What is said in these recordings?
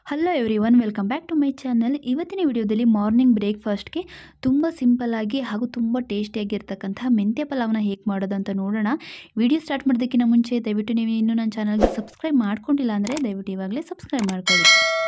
hello everyone welcome back to my channel ಇವತ್ತಿನ ವಿಡಿಯೋದಲ್ಲಿ morning ಬ್ರೇಕ್ಫಾಸ್ಟ್ಗೆ ತುಂಬ ಸಿಂಪಲ್ಲಾಗಿ ಹಾಗೂ ತುಂಬ ಟೇಸ್ಟಿಯಾಗಿರ್ತಕ್ಕಂಥ ಮೆಂತ್ಯ ಪಲಾವ್ನ ಹೇಗೆ ಮಾಡೋದು ಅಂತ ನೋಡೋಣ ವಿಡಿಯೋ ಸ್ಟಾರ್ಟ್ ಮಾಡೋದಕ್ಕಿಂತ ಮುಂಚೆ ದಯವಿಟ್ಟು ನೀವು ಇನ್ನೂ ನನ್ನ ಚಾನಲ್ಗೆ ಸಬ್ಸ್ಕ್ರೈಬ್ ಮಾಡ್ಕೊಂಡಿಲ್ಲ ಅಂದರೆ ದಯವಿಟ್ಟು ಇವಾಗಲೇ ಸಬ್ಸ್ಕ್ರೈಬ್ ಮಾಡ್ಕೊಳ್ಳಿ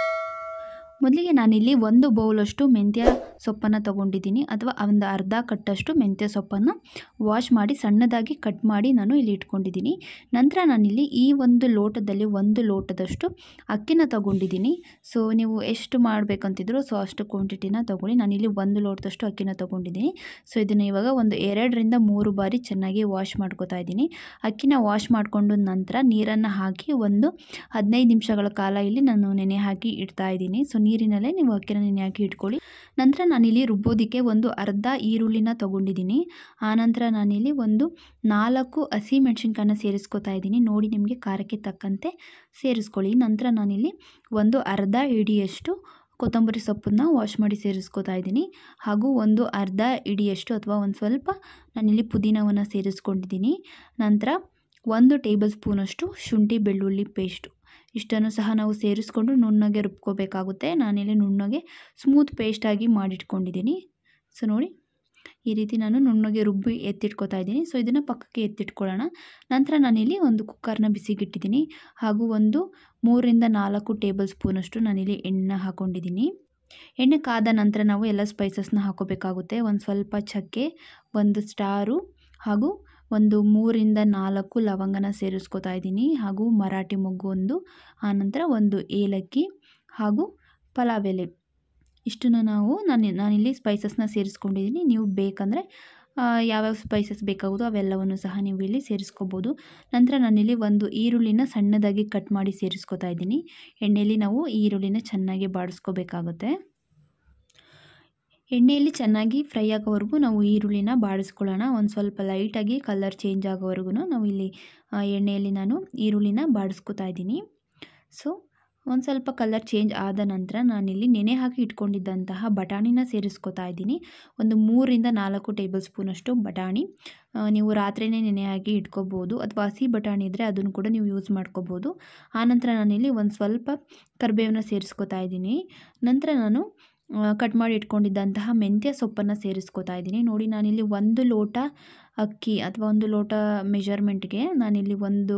ಮೊದಲಿಗೆ ನಾನಿಲ್ಲಿ ಒಂದು ಬೌಲಷ್ಟು ಮೆಂತ್ಯ ಸೊಪ್ಪನ್ನು ತೊಗೊಂಡಿದ್ದೀನಿ ಅಥವಾ ಒಂದು ಅರ್ಧ ಕಟ್ಟಷ್ಟು ಮೆಂತ್ಯ ಸೊಪ್ಪನ್ನು ವಾಶ್ ಮಾಡಿ ಸಣ್ಣದಾಗಿ ಕಟ್ ಮಾಡಿ ನಾನು ಇಲ್ಲಿ ಇಟ್ಕೊಂಡಿದ್ದೀನಿ ನಂತರ ನಾನಿಲ್ಲಿ ಈ ಒಂದು ಲೋಟದಲ್ಲಿ ಒಂದು ಲೋಟದಷ್ಟು ಅಕ್ಕಿನ ತೊಗೊಂಡಿದ್ದೀನಿ ಸೊ ನೀವು ಎಷ್ಟು ಮಾಡಬೇಕಂತಿದ್ರು ಸೊ ಅಷ್ಟು ಕ್ವಾಂಟಿಟಿನ ತೊಗೊಳ್ಳಿ ನಾನಿಲ್ಲಿ ಒಂದು ಲೋಟದಷ್ಟು ಅಕ್ಕಿನ ತೊಗೊಂಡಿದ್ದೀನಿ ಸೊ ಇದನ್ನು ಇವಾಗ ಒಂದು ಎರಡರಿಂದ ಮೂರು ಬಾರಿ ಚೆನ್ನಾಗಿ ವಾಶ್ ಮಾಡ್ಕೋತಾ ಇದ್ದೀನಿ ಅಕ್ಕಿನ ವಾಶ್ ಮಾಡಿಕೊಂಡು ನಂತರ ನೀರನ್ನು ಹಾಕಿ ಒಂದು ಹದಿನೈದು ನಿಮಿಷಗಳ ಕಾಲ ಇಲ್ಲಿ ನಾನು ನೆನೆ ಹಾಕಿ ಇಡ್ತಾ ಇದ್ದೀನಿ ಸೊ ನೀರಿನಲ್ಲೇ ನೀವು ಅಕ್ಕಿನ ನೆನೆ ಹಾಕಿ ಇಟ್ಕೊಳ್ಳಿ ನಂತರ ನಾನಿಲ್ಲಿ ರುಬ್ಬೋದಕ್ಕೆ ಒಂದು ಅರ್ಧ ಈರುಳ್ಳಿನ ತೊಗೊಂಡಿದ್ದೀನಿ ಆನಂತರ ನಾನಿಲ್ಲಿ ಒಂದು ನಾಲ್ಕು ಹಸಿ ಮೆಣಸಿನ್ಕಾಯನ್ನ ಸೇರಿಸ್ಕೊತಾ ಇದ್ದೀನಿ ನೋಡಿ ನಿಮಗೆ ಖಾರಕ್ಕೆ ತಕ್ಕಂತೆ ಸೇರಿಸ್ಕೊಳ್ಳಿ ನಂತರ ನಾನಿಲ್ಲಿ ಒಂದು ಅರ್ಧ ಇಡಿಯಷ್ಟು ಕೊತ್ತಂಬರಿ ಸೊಪ್ಪನ್ನು ವಾಶ್ ಮಾಡಿ ಸೇರಿಸ್ಕೊತಾ ಇದ್ದೀನಿ ಹಾಗೂ ಒಂದು ಅರ್ಧ ಇಡಿಯಷ್ಟು ಅಥವಾ ಒಂದು ಸ್ವಲ್ಪ ನಾನಿಲ್ಲಿ ಪುದೀನವನ್ನು ಸೇರಿಸ್ಕೊಂಡಿದ್ದೀನಿ ನಂತರ ಒಂದು ಟೇಬಲ್ ಸ್ಪೂನಷ್ಟು ಶುಂಠಿ ಬೆಳ್ಳುಳ್ಳಿ ಪೇಸ್ಟು ಇಷ್ಟನ್ನು ಸಹ ನಾವು ಸೇರಿಸ್ಕೊಂಡು ನುಣ್ಣಗೆ ರುಬ್ಕೋಬೇಕಾಗುತ್ತೆ ನಾನಿಲ್ಲಿ ನುಣ್ಣಗೆ ಸ್ಮೂತ್ ಪೇಸ್ಟಾಗಿ ಮಾಡಿಟ್ಕೊಂಡಿದ್ದೀನಿ ಸೊ ನೋಡಿ ಈ ರೀತಿ ನಾನು ನುಣ್ಣಗೆ ರುಬ್ಬಿ ಎತ್ತಿಟ್ಕೊತಾ ಇದ್ದೀನಿ ಸೊ ಇದನ್ನು ಪಕ್ಕಕ್ಕೆ ಎತ್ತಿಟ್ಕೊಳ್ಳೋಣ ನಂತರ ನಾನಿಲ್ಲಿ ಒಂದು ಕುಕ್ಕರ್ನ ಬಿಸಿಗಿಟ್ಟಿದ್ದೀನಿ ಹಾಗೂ ಒಂದು ಮೂರರಿಂದ ನಾಲ್ಕು ಟೇಬಲ್ ಸ್ಪೂನಷ್ಟು ನಾನಿಲ್ಲಿ ಎಣ್ಣೆ ಹಾಕ್ಕೊಂಡಿದ್ದೀನಿ ಎಣ್ಣೆ ಕಾದ ನಂತರ ನಾವು ಎಲ್ಲ ಸ್ಪೈಸಸ್ನ ಹಾಕೋಬೇಕಾಗುತ್ತೆ ಒಂದು ಸ್ವಲ್ಪ ಚಕ್ಕೆ ಒಂದು ಸ್ಟಾರು ಹಾಗೂ ಒಂದು ಮೂರಿಂದ ನಾಲ್ಕು ಲವಂಗನ ಸೇರಿಸ್ಕೊತಾ ಇದ್ದೀನಿ ಹಾಗೂ ಮರಾಠಿ ಮೊಗ್ಗು ಒಂದು ಆನಂತರ ಒಂದು ಏಲಕ್ಕಿ ಹಾಗೂ ಪಲಾವ್ ಎಲೆ ಇಷ್ಟನ್ನು ನಾವು ನಾನು ನಾನಿಲ್ಲಿ ಸ್ಪೈಸಸ್ನ ಸೇರಿಸ್ಕೊಂಡಿದ್ದೀನಿ ನೀವು ಬೇಕಂದರೆ ಯಾವ್ಯಾವ ಸ್ಪೈಸಸ್ ಬೇಕಾಗುತ್ತೋ ಅವೆಲ್ಲವನ್ನು ಸಹ ನೀವು ಇಲ್ಲಿ ಸೇರಿಸ್ಕೋಬೋದು ನಂತರ ನಾನಿಲ್ಲಿ ಒಂದು ಈರುಳ್ಳಿನ ಸಣ್ಣದಾಗಿ ಕಟ್ ಮಾಡಿ ಸೇರಿಸ್ಕೊತಾ ಇದ್ದೀನಿ ಎಣ್ಣೆಯಲ್ಲಿ ನಾವು ಈರುಳ್ಳಿನ ಚೆನ್ನಾಗಿ ಬಾಡಿಸ್ಕೋಬೇಕಾಗುತ್ತೆ ಎಣ್ಣೆಯಲ್ಲಿ ಚೆನ್ನಾಗಿ ಫ್ರೈ ಆಗೋವರೆಗೂ ನಾವು ಈರುಳ್ಳಿನ ಬಾಡಿಸ್ಕೊಳ್ಳೋಣ ಒಂದು ಸ್ವಲ್ಪ ಲೈಟಾಗಿ ಕಲರ್ ಚೇಂಜ್ ಆಗೋವರೆಗೂ ನಾವು ಇಲ್ಲಿ ಎಣ್ಣೆಯಲ್ಲಿ ನಾನು ಈರುಳ್ಳಿನ ಬಾಡಿಸ್ಕೊತಾ ಇದ್ದೀನಿ ಸೊ ಒಂದು ಸ್ವಲ್ಪ ಕಲರ್ ಚೇಂಜ್ ಆದ ನಂತರ ನಾನಿಲ್ಲಿ ನೆನೆ ಹಾಕಿ ಇಟ್ಕೊಂಡಿದ್ದಂತಹ ಬಟಾಣಿನ ಸೇರಿಸ್ಕೊತಾ ಇದ್ದೀನಿ ಒಂದು ಮೂರಿಂದ ನಾಲ್ಕು ಟೇಬಲ್ ಸ್ಪೂನಷ್ಟು ಬಟಾಣಿ ನೀವು ರಾತ್ರಿಯೇ ನೆನೆ ಹಾಕಿ ಇಟ್ಕೋಬೋದು ಅಥವಾ ಹಸಿ ಬಟಾಣಿ ಇದ್ದರೆ ಅದನ್ನು ಕೂಡ ನೀವು ಯೂಸ್ ಮಾಡ್ಕೋಬೋದು ಆನಂತರ ನಾನಿಲ್ಲಿ ಒಂದು ಸ್ವಲ್ಪ ಕರಿಬೇವನ್ನ ಸೇರಿಸ್ಕೊತಾ ಇದ್ದೀನಿ ನಂತರ ನಾನು ಕಟ್ ಮಾಡಿ ಇಟ್ಕೊಂಡಿದ್ದಂತಹ ಮೆಂತ್ಯ ಸೊಪ್ಪನ್ನು ಸೇರಿಸ್ಕೊತಾ ಇದ್ದೀನಿ ನೋಡಿ ನಾನಿಲ್ಲಿ ಒಂದು ಲೋಟ ಅಕ್ಕಿ ಅಥವಾ ಒಂದು ಲೋಟ ಮೆಜರ್ಮೆಂಟ್ಗೆ ನಾನಿಲ್ಲಿ ಒಂದು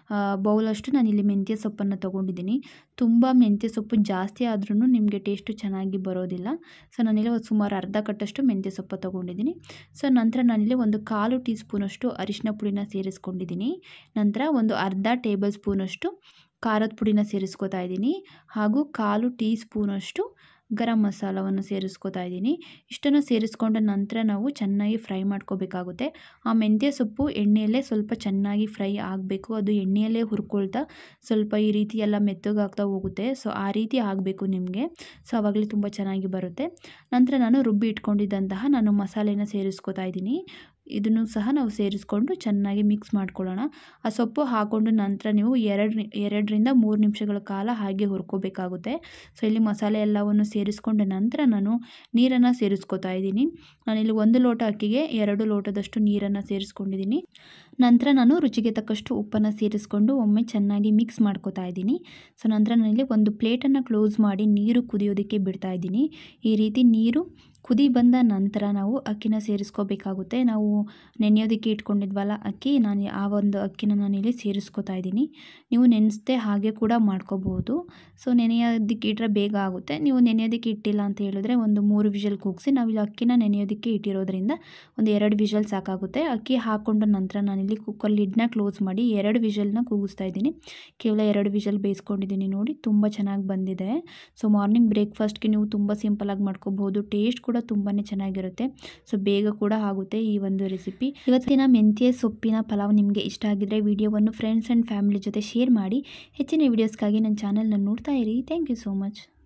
ಬೌಲಷ್ಟು ನಾನಿಲ್ಲಿ ಮೆಂತ್ಯ ಸೊಪ್ಪನ್ನು ತೊಗೊಂಡಿದ್ದೀನಿ ತುಂಬ ಮೆಂತ್ಯ ಸೊಪ್ಪು ಜಾಸ್ತಿ ಆದ್ರೂ ನಿಮಗೆ ಟೇಸ್ಟು ಚೆನ್ನಾಗಿ ಬರೋದಿಲ್ಲ ಸೊ ನಾನಿಲ್ಲಿ ಒಂದು ಸುಮಾರು ಅರ್ಧ ಕಟ್ಟಷ್ಟು ಮೆಂತ್ಯ ಸೊಪ್ಪು ತೊಗೊಂಡಿದ್ದೀನಿ ಸೊ ನಂತರ ನಾನಿಲ್ಲಿ ಒಂದು ಕಾಲು ಟೀ ಸ್ಪೂನಷ್ಟು ಅರಿಶಿನ ಪುಡಿನ ಸೇರಿಸ್ಕೊಂಡಿದ್ದೀನಿ ನಂತರ ಒಂದು ಅರ್ಧ ಟೇಬಲ್ ಸ್ಪೂನಷ್ಟು ಖಾರದ ಪುಡಿನ ಸೇರಿಸ್ಕೊತಾ ಇದ್ದೀನಿ ಹಾಗೂ ಕಾಲು ಟೀ ಸ್ಪೂನಷ್ಟು ಗರಂ ಮಸಾಲವನ್ನು ಸೇರಿಸ್ಕೊತಾ ಇದ್ದೀನಿ ಇಷ್ಟನ್ನು ಸೇರಿಸ್ಕೊಂಡ ನಂತರ ನಾವು ಚೆನ್ನಾಗಿ ಫ್ರೈ ಮಾಡ್ಕೋಬೇಕಾಗುತ್ತೆ ಆ ಮೆಂತ್ಯ ಸೊಪ್ಪು ಎಣ್ಣೆಯಲ್ಲೇ ಸ್ವಲ್ಪ ಚೆನ್ನಾಗಿ ಫ್ರೈ ಆಗಬೇಕು ಅದು ಎಣ್ಣೆಯಲ್ಲೇ ಹುರ್ಕೊಳ್ತಾ ಸ್ವಲ್ಪ ಈ ರೀತಿ ಎಲ್ಲ ಮೆತ್ತಗಾಗ್ತಾ ಹೋಗುತ್ತೆ ಸೊ ಆ ರೀತಿ ಆಗಬೇಕು ನಿಮಗೆ ಸೊ ಆವಾಗಲೇ ತುಂಬ ಚೆನ್ನಾಗಿ ಬರುತ್ತೆ ನಂತರ ನಾನು ರುಬ್ಬಿ ಇಟ್ಕೊಂಡಿದ್ದಂತಹ ನಾನು ಮಸಾಲೆನ ಸೇರಿಸ್ಕೊತಾ ಇದ್ದೀನಿ ಇದನ್ನು ಸಹ ನಾವು ಸೇರಿಸ್ಕೊಂಡು ಚೆನ್ನಾಗಿ ಮಿಕ್ಸ್ ಮಾಡ್ಕೊಳ್ಳೋಣ ಆ ಸೊಪ್ಪು ಹಾಕ್ಕೊಂಡು ನಂತರ ನೀವು ಎರಡು ಎರಡರಿಂದ ಮೂರು ನಿಮಿಷಗಳ ಕಾಲ ಹಾಗೆ ಹುರ್ಕೋಬೇಕಾಗುತ್ತೆ ಸೊ ಇಲ್ಲಿ ಮಸಾಲೆ ಎಲ್ಲವನ್ನು ಸೇರಿಸ್ಕೊಂಡ ನಂತರ ನಾನು ನೀರನ್ನು ಸೇರಿಸ್ಕೊತಾ ಇದ್ದೀನಿ ನಾನಿಲ್ಲಿ ಒಂದು ಲೋಟ ಅಕ್ಕಿಗೆ ಎರಡು ಲೋಟದಷ್ಟು ನೀರನ್ನು ಸೇರಿಸ್ಕೊಂಡಿದ್ದೀನಿ ನಂತರ ನಾನು ರುಚಿಗೆ ತಕ್ಕಷ್ಟು ಉಪ್ಪನ್ನು ಸೇರಿಸ್ಕೊಂಡು ಒಮ್ಮೆ ಚೆನ್ನಾಗಿ ಮಿಕ್ಸ್ ಮಾಡ್ಕೋತಾ ಇದ್ದೀನಿ ಸೊ ನಂತರ ನಾನಿಲ್ಲಿ ಒಂದು ಪ್ಲೇಟನ್ನು ಕ್ಲೋಸ್ ಮಾಡಿ ನೀರು ಕುದಿಯೋದಕ್ಕೆ ಬಿಡ್ತಾ ಇದ್ದೀನಿ ಈ ರೀತಿ ನೀರು ಕುದಿ ಬಂದ ನಂತರ ನಾವು ಅಕ್ಕಿನ ಸೇರಿಸ್ಕೋಬೇಕಾಗುತ್ತೆ ನಾವು ನೆನೆಯೋದಕ್ಕೆ ಇಟ್ಕೊಂಡಿದ್ವಲ್ಲ ಅಕ್ಕಿ ನಾನು ಆ ಒಂದು ಅಕ್ಕಿನ ನಾನಿಲ್ಲಿ ಸೇರಿಸ್ಕೊತಾ ಇದ್ದೀನಿ ನೀವು ನೆನೆಸ್ದೆ ಹಾಗೆ ಕೂಡ ಮಾಡ್ಕೋಬಹುದು ಸೊ ನೆನೆಯೋದಕ್ಕೆ ಇಟ್ಟರೆ ಬೇಗ ಆಗುತ್ತೆ ನೀವು ನೆನೆಯೋದಕ್ಕೆ ಇಟ್ಟಿಲ್ಲ ಅಂತ ಹೇಳಿದ್ರೆ ಒಂದು ಮೂರು ವಿಷಲ್ ಕೂಗಿಸಿ ನಾವಿಲ್ಲಿ ಅಕ್ಕಿನ ನೆನೆಯೋದಕ್ಕೆ ಇಟ್ಟಿರೋದ್ರಿಂದ ಒಂದು ಎರಡು ವಿಷಲ್ ಸಾಕಾಗುತ್ತೆ ಅಕ್ಕಿ ಹಾಕ್ಕೊಂಡ ನಂತರ ನಾನಿಲ್ಲಿ ಕುಕ್ಕರ್ ಲಿಡ್ನ ಕ್ಲೋಸ್ ಮಾಡಿ ಎರಡು ವಿಷಲ್ನ ಕೂಗಿಸ್ತಾ ಇದ್ದೀನಿ ಕೇವಲ ಎರಡು ವಿಷಲ್ ಬೇಯಿಸ್ಕೊಂಡಿದ್ದೀನಿ ನೋಡಿ ತುಂಬ ಚೆನ್ನಾಗಿ ಬಂದಿದೆ ಸೊ ಮಾರ್ನಿಂಗ್ ಬ್ರೇಕ್ಫಾಸ್ಟ್ಗೆ ನೀವು ತುಂಬ ಸಿಂಪಲಾಗಿ ಮಾಡ್ಕೋಬಹುದು ಟೇಸ್ಟ್ ಕೂಡ ತುಂಬಾ ಚೆನ್ನಾಗಿರುತ್ತೆ ಸೊ ಬೇಗ ಕೂಡ ಆಗುತ್ತೆ ಈ ಒಂದು ರೆಸಿಪಿ ಇವತ್ತಿನ ಮೆಂತ್ಯ ಸೊಪ್ಪಿನ ಪಲಾವ್ ನಿಮಗೆ ಇಷ್ಟ ಆಗಿದ್ರೆ ವಿಡಿಯೋವನ್ನು ಫ್ರೆಂಡ್ಸ್ ಆ್ಯಂಡ್ ಫ್ಯಾಮಿಲಿ ಜೊತೆ ಶೇರ್ ಮಾಡಿ ಹೆಚ್ಚಿನ ವೀಡಿಯೋಸ್ಗಾಗಿ ನನ್ನ ಚಾನಲ್ನ ನೋಡ್ತಾ ಇರಿ ಥ್ಯಾಂಕ್ ಯು ಸೋ ಮಚ್